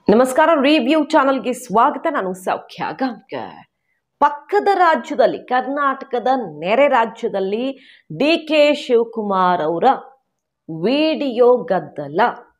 ನಮಸ್ಕಾರ ರಿವ್ಯೂ ಚಾನಲ್ಗೆ ಸ್ವಾಗತ ನಾನು ಸೌಖ್ಯ ಗಾಂವ್ಕರ್ ಪಕ್ಕದ ರಾಜ್ಯದಲ್ಲಿ ಕರ್ನಾಟಕದ ನೆರೆ ರಾಜ್ಯದಲ್ಲಿ ಡಿ ಕೆ ಶಿವಕುಮಾರ್ ಅವರ ವಿಡಿಯೋ ಗದ್ದಲ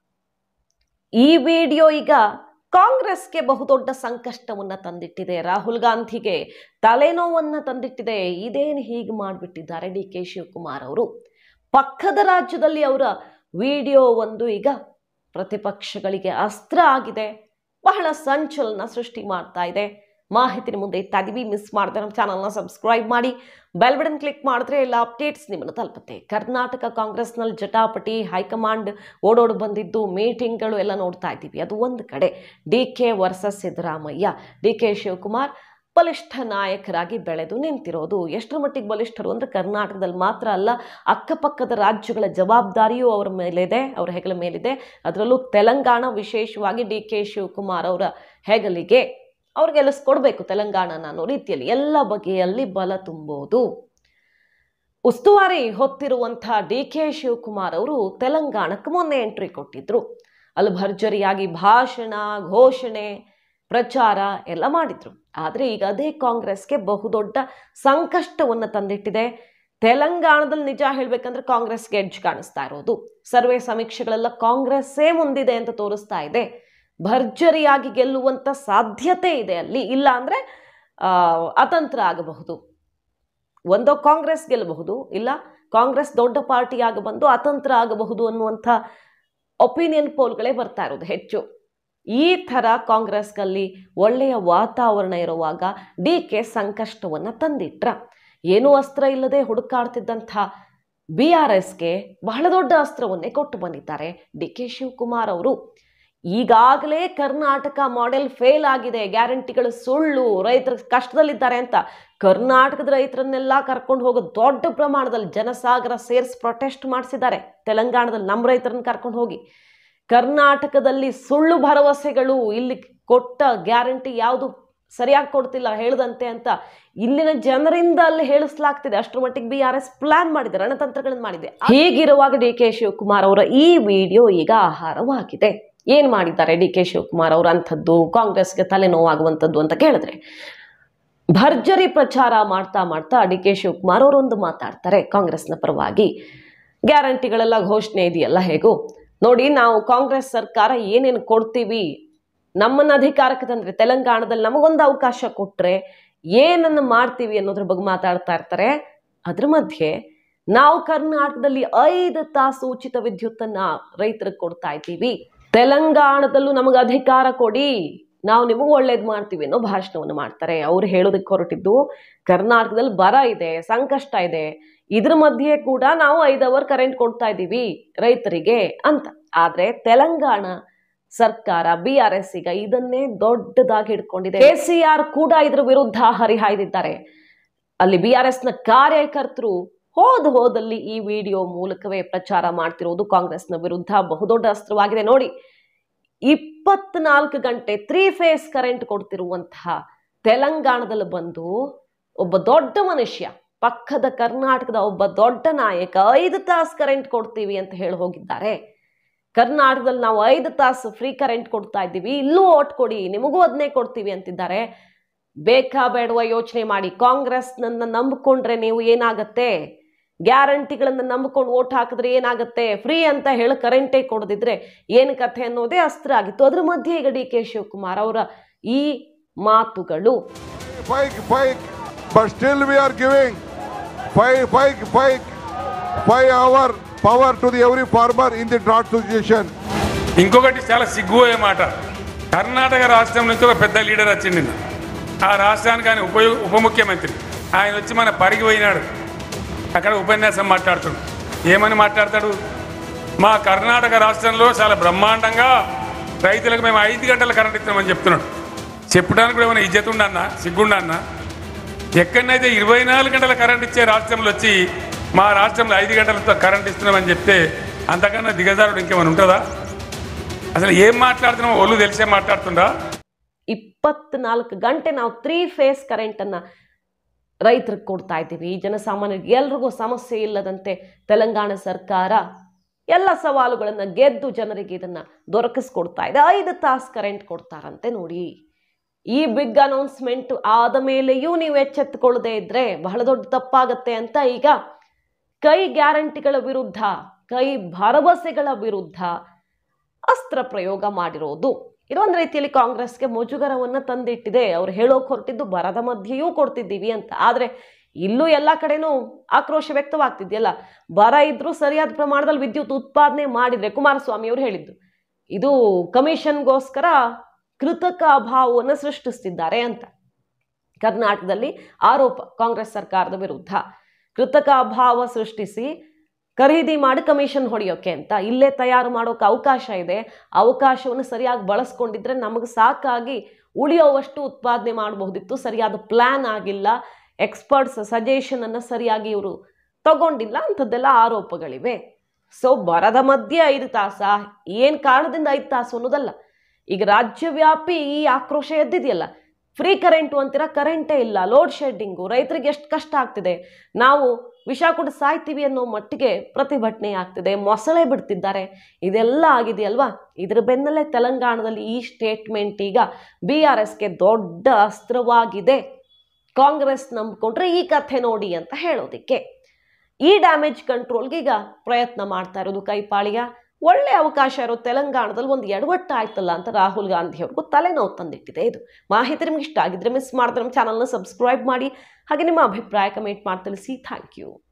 ಈ ವಿಡಿಯೋ ಈಗ ಕಾಂಗ್ರೆಸ್ಗೆ ಬಹುದೊಡ್ಡ ಸಂಕಷ್ಟವನ್ನ ತಂದಿಟ್ಟಿದೆ ರಾಹುಲ್ ಗಾಂಧಿಗೆ ತಲೆನೋವನ್ನ ತಂದಿಟ್ಟಿದೆ ಇದೇನು ಹೀಗೆ ಮಾಡಿಬಿಟ್ಟಿದ್ದಾರೆ ಡಿ ಕೆ ಶಿವಕುಮಾರ್ ಅವರು ಪಕ್ಕದ ರಾಜ್ಯದಲ್ಲಿ ಅವರ ವಿಡಿಯೋ ಒಂದು ಈಗ ಪ್ರತಿಪಕ್ಷಗಳಿಗೆ ಅಸ್ತ್ರ ಆಗಿದೆ ಬಹಳ ಸಂಚಲನ ಸೃಷ್ಟಿ ಮಾಡ್ತಾ ಇದೆ ಮಾಹಿತಿ ಮುಂದೆ ಇತ್ತಾ ಇದೀವಿ ಮಿಸ್ ಮಾಡಿದ್ರೆ ನಮ್ಮ ಚಾನಲ್ನ ಸಬ್ಸ್ಕ್ರೈಬ್ ಮಾಡಿ ಬೆಲ್ ಬಟನ್ ಕ್ಲಿಕ್ ಮಾಡಿದ್ರೆ ಎಲ್ಲ ಅಪ್ಡೇಟ್ಸ್ ನಿಮ್ಮನ್ನು ತಲುಪುತ್ತೆ ಕರ್ನಾಟಕ ಕಾಂಗ್ರೆಸ್ನಲ್ಲಿ ಜಟಾಪಟಿ ಹೈಕಮಾಂಡ್ ಓಡೋಡು ಬಂದಿದ್ದು ಮೀಟಿಂಗ್ಗಳು ಎಲ್ಲ ನೋಡ್ತಾ ಇದ್ದೀವಿ ಅದು ಒಂದು ಕಡೆ D K versus Siddaramaiah D K Shivakumar ಬಲಿಷ್ಠ ನಾಯಕರಾಗಿ ಬೆಳೆದು ನಿಂತಿರೋದು ಎಷ್ಟರ ಮಟ್ಟಿಗೆ ಬಲಿಷ್ಠರು ಅಂದರೆ ಕರ್ನಾಟಕದಲ್ಲಿ ಮಾತ್ರ ಅಲ್ಲ ಅಕ್ಕಪಕ್ಕದ ರಾಜ್ಯಗಳ ಜವಾಬ್ದಾರಿಯೂ ಅವರ ಮೇಲಿದೆ ಅವರ ಹೆಗಲ ಮೇಲಿದೆ ಅದರಲ್ಲೂ ತೆಲಂಗಾಣ ವಿಶೇಷವಾಗಿ ಡಿ ಕೆ ಶಿವಕುಮಾರ್ ಅವರ ಹೆಗಲಿಗೆ ಅವ್ರು ಗೆಲ್ಲಿಸ್ಕೊಡ್ಬೇಕು ತೆಲಂಗಾಣನ ಅನ್ನೋ ರೀತಿಯಲ್ಲಿ ಎಲ್ಲ ಬಗೆಯಲ್ಲಿ ಬಲ ತುಂಬೋದು ಉಸ್ತುವಾರಿ ಹೊತ್ತಿರುವಂಥ ಡಿ ಕೆ ಶಿವಕುಮಾರ್ ಅವರು ತೆಲಂಗಾಣಕ್ಕೆ ಮೊನ್ನೆ ಎಂಟ್ರಿ ಕೊಟ್ಟಿದ್ರು ಅಲ್ಲಿ ಭರ್ಜರಿಯಾಗಿ ಭಾಷಣ ಘೋಷಣೆ ಪ್ರಚಾರ ಎಲ್ಲ ಮಾಡಿದ್ರು ಆದರೆ ಈಗ ಅದೇ ಕಾಂಗ್ರೆಸ್ಗೆ ಬಹುದೊಡ್ಡ ಸಂಕಷ್ಟವನ್ನು ತಂದಿಟ್ಟಿದೆ ತೆಲಂಗಾಣದಲ್ಲಿ ನಿಜ ಹೇಳಬೇಕಂದ್ರೆ ಕಾಂಗ್ರೆಸ್ಗೆ ಎಡ್ಜ್ ಕಾಣಿಸ್ತಾ ಇರೋದು ಸರ್ವೆ ಸಮೀಕ್ಷೆಗಳೆಲ್ಲ ಕಾಂಗ್ರೆಸ್ಸೇ ಮುಂದಿದೆ ಅಂತ ತೋರಿಸ್ತಾ ಇದೆ ಭರ್ಜರಿಯಾಗಿ ಗೆಲ್ಲುವಂಥ ಸಾಧ್ಯತೆ ಇದೆ ಅಲ್ಲಿ ಇಲ್ಲ ಅಂದರೆ ಅತಂತ್ರ ಆಗಬಹುದು ಒಂದೋ ಕಾಂಗ್ರೆಸ್ ಗೆಲ್ಲಬಹುದು ಇಲ್ಲ ಕಾಂಗ್ರೆಸ್ ದೊಡ್ಡ ಪಾರ್ಟಿ ಆಗ ಬಂದು ಅತಂತ್ರ ಆಗಬಹುದು ಅನ್ನುವಂಥ ಒಪಿನಿಯನ್ ಪೋಲ್ಗಳೇ ಬರ್ತಾ ಇರೋದು ಹೆಚ್ಚು ಈ ಥರ ಕಾಂಗ್ರೆಸ್ಗಲ್ಲಿ ಒಳ್ಳೆಯ ವಾತಾವರಣ ಇರುವಾಗ ಡಿ ಕೆ ಸಂಕಷ್ಟವನ್ನು ತಂದಿಟ್ರ ಏನೂ ಅಸ್ತ್ರ ಇಲ್ಲದೆ ಹುಡುಕಾಡ್ತಿದ್ದಂಥ ಬಿ ಆರ್ ಎಸ್ಗೆ ಬಹಳ ದೊಡ್ಡ ಅಸ್ತ್ರವನ್ನೇ ಕೊಟ್ಟು ಬಂದಿದ್ದಾರೆ ಡಿ ಕೆ ಶಿವಕುಮಾರ್ ಅವರು ಈಗಾಗಲೇ ಕರ್ನಾಟಕ ಮಾಡೆಲ್ ಫೇಲ್ ಆಗಿದೆ ಗ್ಯಾರಂಟಿಗಳು ಸುಳ್ಳು ರೈತರು ಕಷ್ಟದಲ್ಲಿದ್ದಾರೆ ಅಂತ ಕರ್ನಾಟಕದ ರೈತರನ್ನೆಲ್ಲ ಕರ್ಕೊಂಡು ಹೋಗೋ ದೊಡ್ಡ ಪ್ರಮಾಣದಲ್ಲಿ ಜನಸಾಗರ ಸೇರಿಸಿ ಪ್ರೊಟೆಸ್ಟ್ ಮಾಡಿಸಿದ್ದಾರೆ ತೆಲಂಗಾಣದಲ್ಲಿ ನಮ್ಮ ರೈತರನ್ನ ಕರ್ಕೊಂಡು ಹೋಗಿ ಕರ್ನಾಟಕದಲ್ಲಿ ಸುಳ್ಳು ಭರವಸೆಗಳು ಇಲ್ಲಿ ಕೊಟ್ಟ ಗ್ಯಾರಂಟಿ ಯಾವುದು ಸರಿಯಾಗಿ ಕೊಡ್ತಿಲ್ಲ ಹೇಳ್ದಂತೆ ಅಂತ ಇಲ್ಲಿನ ಜನರಿಂದ ಅಲ್ಲಿ ಹೇಳಿಸ್ಲಾಗ್ತಿದೆ ಅಷ್ಟರ ಮಟ್ಟಿಗೆ ಬಿ ಆರ್ ಎಸ್ ಪ್ಲಾನ್ ಮಾಡಿದೆ ರಣತಂತ್ರಗಳನ್ನು ಮಾಡಿದೆ ಹೀಗಿರುವಾಗ ಡಿ ಕೆ ಶಿವಕುಮಾರ್ ಅವರ ಈ ವಿಡಿಯೋ ಈಗ ಆಹಾರವಾಗಿದೆ ಏನು ಮಾಡಿದ್ದಾರೆ ಡಿ ಕೆ ಶಿವಕುಮಾರ್ ಅವರು ಅಂಥದ್ದು ಕಾಂಗ್ರೆಸ್ಗೆ ತಲೆನೋವಾಗುವಂಥದ್ದು ಅಂತ ಕೇಳಿದ್ರೆ ಭರ್ಜರಿ ಪ್ರಚಾರ ಮಾಡ್ತಾ ಮಾಡ್ತಾ ಡಿ ಕೆ ಶಿವಕುಮಾರ್ ಅವರೊಂದು ಮಾತಾಡ್ತಾರೆ ಕಾಂಗ್ರೆಸ್ನ ಪರವಾಗಿ ಗ್ಯಾರಂಟಿಗಳೆಲ್ಲ ಘೋಷಣೆ ಇದೆಯಲ್ಲ ಹೇಗೂ ನೋಡಿ ನಾವು ಕಾಂಗ್ರೆಸ್ ಸರ್ಕಾರ ಏನೇನು ಕೊಡ್ತೀವಿ ನಮ್ಮನ್ನ ಅಧಿಕಾರಕ್ಕೆ ತಂದ್ರೆ ತೆಲಂಗಾಣದಲ್ಲಿ ನಮಗೊಂದು ಅವಕಾಶ ಕೊಟ್ರೆ ಏನನ್ನು ಮಾಡ್ತೀವಿ ಅನ್ನೋದ್ರ ಬಗ್ಗೆ ಮಾತಾಡ್ತಾ ಇರ್ತಾರೆ ಅದ್ರ ಮಧ್ಯೆ ನಾವು ಕರ್ನಾಟಕದಲ್ಲಿ ಐದು ತಾಸು ಉಚಿತ ವಿದ್ಯುತ್ತನ್ನ ರೈತರಿಗೆ ಕೊಡ್ತಾ ಇದ್ದೀವಿ ತೆಲಂಗಾಣದಲ್ಲೂ ನಮಗೆ ಅಧಿಕಾರ ಕೊಡಿ ನಾವು ನಿಮಗೆ ಒಳ್ಳೇದು ಮಾಡ್ತೀವಿ ಅನ್ನೋ ಭಾಷಣವನ್ನು ಮಾಡ್ತಾರೆ ಅವ್ರು ಹೇಳೋದಕ್ಕೆ ಹೊರಟಿದ್ದು ಕರ್ನಾಟಕದಲ್ಲಿ ಬರ ಇದೆ ಸಂಕಷ್ಟ ಇದೆ ಇದ್ರ ಮಧ್ಯೆ ಕೂಡ ನಾವು ಐದು ಅವರ್ ಕರೆಂಟ್ ಕೊಡ್ತಾ ಇದ್ದೀವಿ ರೈತರಿಗೆ ಅಂತ ಆದರೆ ತೆಲಂಗಾಣ ಸರ್ಕಾರ ಬಿ ಆರ್ ಎಸ್ ಈಗ ಇದನ್ನೇ ದೊಡ್ಡದಾಗಿ ಹಿಡ್ಕೊಂಡಿದೆ ಕೆ ಸಿ ಆರ್ ಕೂಡ ಇದ್ರ ವಿರುದ್ಧ ಹರಿಹಾಯ್ದಿದ್ದಾರೆ ಅಲ್ಲಿ ಬಿ ಆರ್ ಎಸ್ನ ಕಾರ್ಯಕರ್ತರು ಹೋದ ಹೋದಲ್ಲಿ ಈ ವಿಡಿಯೋ ಮೂಲಕವೇ ಪ್ರಚಾರ ಮಾಡ್ತಿರೋದು ಕಾಂಗ್ರೆಸ್ನ ವಿರುದ್ಧ ಬಹುದೊಡ್ಡ ಅಸ್ತ್ರವಾಗಿದೆ ನೋಡಿ ಇಪ್ಪತ್ನಾಲ್ಕು ಗಂಟೆ ತ್ರೀ ಫೇಸ್ ಕರೆಂಟ್ ಕೊಡ್ತಿರುವಂತಹ ತೆಲಂಗಾಣದಲ್ಲಿ ಬಂದು ಒಬ್ಬ ದೊಡ್ಡ ಮನುಷ್ಯ ಪಕ್ಕದ ಕರ್ನಾಟಕದ ಒಬ್ಬ ದೊಡ್ಡ ನಾಯಕ ಐದು ತಾಸು ಕರೆಂಟ್ ಕೊಡ್ತೀವಿ ಅಂತ ಹೇಳಿ ಹೋಗಿದ್ದಾರೆ ಕರ್ನಾಟಕದಲ್ಲಿ ನಾವು ಐದು ತಾಸು ಫ್ರೀ ಕರೆಂಟ್ ಕೊಡ್ತಾ ಇದ್ದೀವಿ ಇಲ್ಲೂ ಓಟ್ ಕೊಡಿ ನಿಮಗೂ ಅದನ್ನೇ ಕೊಡ್ತೀವಿ ಅಂತಿದ್ದಾರೆ ಬೇಕಾ ಬೇಡವಾ ಯೋಚನೆ ಮಾಡಿ ಕಾಂಗ್ರೆಸ್ನನ್ನ ನಂಬಿಕೊಂಡ್ರೆ ನೀವು ಏನಾಗತ್ತೆ ಗ್ಯಾರಂಟಿಗಳನ್ನು ನಂಬಿಕೊಂಡು ಓಟ್ ಹಾಕಿದ್ರೆ ಏನಾಗುತ್ತೆ ಫ್ರೀ ಅಂತ ಹೇಳಿ ಕರೆಂಟೇ ಕೊಡದಿದ್ರೆ ಏನು ಕಥೆ ಅನ್ನೋದೇ ಅಸ್ತ್ರ ಆಗಿತ್ತು ಅದ್ರ ಮಧ್ಯೆ ಈಗ ಡಿ ಕೆ ಶಿವಕುಮಾರ್ ಅವರ ಈ ಮಾತುಗಳು Fake, fake, but still we are giving five, five, five, five hour power to the every farmer in the drought situation. ఇంకొకటి చాలా సిగ్గుపోయే మాట కర్ణాటక రాష్ట్రం నుంచి ఒక పెద్ద లీడర్ వచ్చింది నిన్న ఆ రాష్ట్రానికి ఆయన ఉప ఉప ముఖ్యమంత్రి ఆయన వచ్చి మన పరిగి పోయినాడు అక్కడ ఉపన్యాసం మాట్లాడుతాడు ఏమని మాట్లాడతాడు మా కర్ణాటక రాష్ట్రంలో చాలా బ్రహ్మాండంగా రైతులకు మేము ఐదు గంటల కరెంట్ ఇస్తున్నామని చెప్తున్నాడు చెప్పడానికి కూడా ఏమైనా ఇజ్జత్ ఉండన్నా సిగ్గుండన్నా ఎక్కడనైతే ఇరవై నాలుగు గంటల కరెంట్ ఇచ్చే రాష్ట్రంలో వచ్చి మా రాష్ట్రంలో ఐదు గంటలతో కరెంట్ ఇస్తున్నామని చెప్తే అంతకన్నా దిగజారుడు ఇంకేమైనా ఉంటుందా అసలు ఏం మాట్లాడుతున్నామో ఒళ్ళు తెలిసే మాట్లాడుతుందా ಇಪ್ಪತ್ನಾಲ್ಕು ಗಂಟೆ ನಾವು ತ್ರೀ ಫೇಸ್ ಕರೆಂಟನ್ನು ರೈತರಿಗೆ ಕೊಡ್ತಾ ಇದ್ದೀವಿ ಜನಸಾಮಾನ್ಯರಿಗೆ ಎಲ್ರಿಗೂ ಸಮಸ್ಯೆ ಇಲ್ಲದಂತೆ ತೆಲಂಗಾಣ ಸರ್ಕಾರ ಎಲ್ಲ ಸವಾಲುಗಳನ್ನು ಗೆದ್ದು ಜನರಿಗೆ ಇದನ್ನು ದೊರಕಿಸ್ಕೊಡ್ತಾ ಇದೆ ಐದು ತಾಸು ಕರೆಂಟ್ ಕೊಡ್ತಾರಂತೆ ನೋಡಿ ಈ ಬಿಗ್ ಅನೌನ್ಸ್ಮೆಂಟ್ ಆದ ಮೇಲೆಯೂ ನೀವು ಎಚ್ಚೆತ್ತುಕೊಳ್ಳದೆ ಇದ್ರೆ ಬಹಳ ದೊಡ್ಡ ತಪ್ಪಾಗತ್ತೆ ಅಂತ ಈಗ ಕೈ ಗ್ಯಾರಂಟಿಗಳ ವಿರುದ್ಧ ಕೈ ಭರವಸೆಗಳ ವಿರುದ್ಧ ಅಸ್ತ್ರ ಪ್ರಯೋಗ ಮಾಡಿರೋದು ಇದೊಂದು ರೀತಿಯಲ್ಲಿ ಕಾಂಗ್ರೆಸ್ಗೆ ಮುಜುಗರವನ್ನು ತಂದಿಟ್ಟಿದೆ ಅವ್ರು ಹೇಳೋಕೆ ಹೊರಟಿದ್ದು ಬರದ ಮಧ್ಯೆಯೂ ಕೊಡ್ತಿದ್ದೀವಿ ಅಂತ ಆದರೆ ಇಲ್ಲೂ ಎಲ್ಲ ಕಡೆನೂ ಆಕ್ರೋಶ ವ್ಯಕ್ತವಾಗ್ತಿದೆಯಲ್ಲ ಬರ ಇದ್ರೂ ಸರಿಯಾದ ಪ್ರಮಾಣದಲ್ಲಿ ವಿದ್ಯುತ್ ಉತ್ಪಾದನೆ ಮಾಡಿದ್ರೆ ಕುಮಾರಸ್ವಾಮಿ ಅವರು ಹೇಳಿದ್ದು ಇದು ಕಮಿಷನ್ಗೋಸ್ಕರ ಕೃತಕ ಅಭಾವವನ್ನು ಸೃಷ್ಟಿಸ್ತಿದ್ದಾರೆ ಅಂತ ಕರ್ನಾಟಕದಲ್ಲಿ ಆರೋಪ ಕಾಂಗ್ರೆಸ್ ಸರ್ಕಾರದ ವಿರುದ್ಧ ಕೃತಕ ಅಭಾವ ಸೃಷ್ಟಿಸಿ ಖರೀದಿ ಮಾಡಿ ಕಮಿಷನ್ ಹೊಡೆಯೋಕೆ ಅಂತ ಇಲ್ಲೇ ತಯಾರು ಮಾಡೋಕೆ ಅವಕಾಶ ಇದೆ ಅವಕಾಶವನ್ನು ಸರಿಯಾಗಿ ಬಳಸ್ಕೊಂಡಿದ್ರೆ ನಮಗೆ ಸಾಕಾಗಿ ಉಳಿಯೋವಷ್ಟು ಉತ್ಪಾದನೆ ಮಾಡಬಹುದಿತ್ತು ಸರಿಯಾದ ಪ್ಲ್ಯಾನ್ ಆಗಿಲ್ಲ ಎಕ್ಸ್ಪರ್ಟ್ಸ್ ಸಜೆಷನನ್ನು ಸರಿಯಾಗಿ ಇವರು ತಗೊಂಡಿಲ್ಲ ಅಂಥದ್ದೆಲ್ಲ ಆರೋಪಗಳಿವೆ ಸೊ ಬರದ ಮಧ್ಯೆ ಐದು ತಾಸ ಏನು ಕಾರಣದಿಂದ ಐದು ತಾಸು ಅನ್ನೋದಲ್ಲ ಈಗ ರಾಜ್ಯವ್ಯಾಪಿ ಈ ಆಕ್ರೋಶ ಎದ್ದಿದೆಯಲ್ಲ ಫ್ರೀ ಕರೆಂಟು ಅಂತೀರ ಕರೆಂಟೇ ಇಲ್ಲ ಲೋಡ್ ಶೆಡ್ಡಿಂಗು ರೈತರಿಗೆ ಎಷ್ಟು ಕಷ್ಟ ಆಗ್ತಿದೆ ನಾವು ವಿಷ ಕುಡಿ ಸಾಯ್ತೀವಿ ಅನ್ನೋ ಮಟ್ಟಿಗೆ ಪ್ರತಿಭಟನೆ ಆಗ್ತಿದೆ ಮೊಸಳೆ ಬಿಡ್ತಿದ್ದಾರೆ ಇದೆಲ್ಲ ಆಗಿದೆಯಲ್ವಾ ಇದ್ರ ಬೆನ್ನಲ್ಲೇ ತೆಲಂಗಾಣದಲ್ಲಿ ಈ ಸ್ಟೇಟ್ಮೆಂಟ್ ಈಗ ಬಿ ಆರ್ ಎಸ್ಗೆ ದೊಡ್ಡ ಅಸ್ತ್ರವಾಗಿದೆ ಕಾಂಗ್ರೆಸ್ ನಂಬ್ಕೊಂಡ್ರೆ ಈ ಕಥೆ ನೋಡಿ ಅಂತ ಹೇಳೋದಿಕ್ಕೆ ಈ ಡ್ಯಾಮೇಜ್ ಕಂಟ್ರೋಲ್ಗೆ ಈಗ ಪ್ರಯತ್ನ ಮಾಡ್ತಾ ಇರೋದು ಕೈಪಾಳಿಯ ಒಳ್ಳೆ ಅವಕಾಶ ಇರೋ ತೆಲಂಗಾಣದಲ್ಲಿ ಒಂದು ಎಡವಟ್ಟು ಆಯ್ತಲ್ಲ ಅಂತ ರಾಹುಲ್ ಗಾಂಧಿ ಅವ್ರಿಗೂ ತಲೆನೋವು ತಂದಿಟ್ಟಿದೆ ಇದು ಮಾಹಿತಿ ನಿಮ್ಗೆ ಇಷ್ಟ ಆಗಿದ್ರೆ ಮಿಸ್ ಮಾಡಿದ್ರೆ ನಮ್ಮ ಚಾನಲ್ನ ಸಬ್ಸ್ಕ್ರೈಬ್ ಮಾಡಿ ಹಾಗೆ ನಿಮ್ಮ ಅಭಿಪ್ರಾಯ ಕಮೆಂಟ್ ಮಾಡಿ ತಿಳಿಸಿ ಥ್ಯಾಂಕ್ ಯು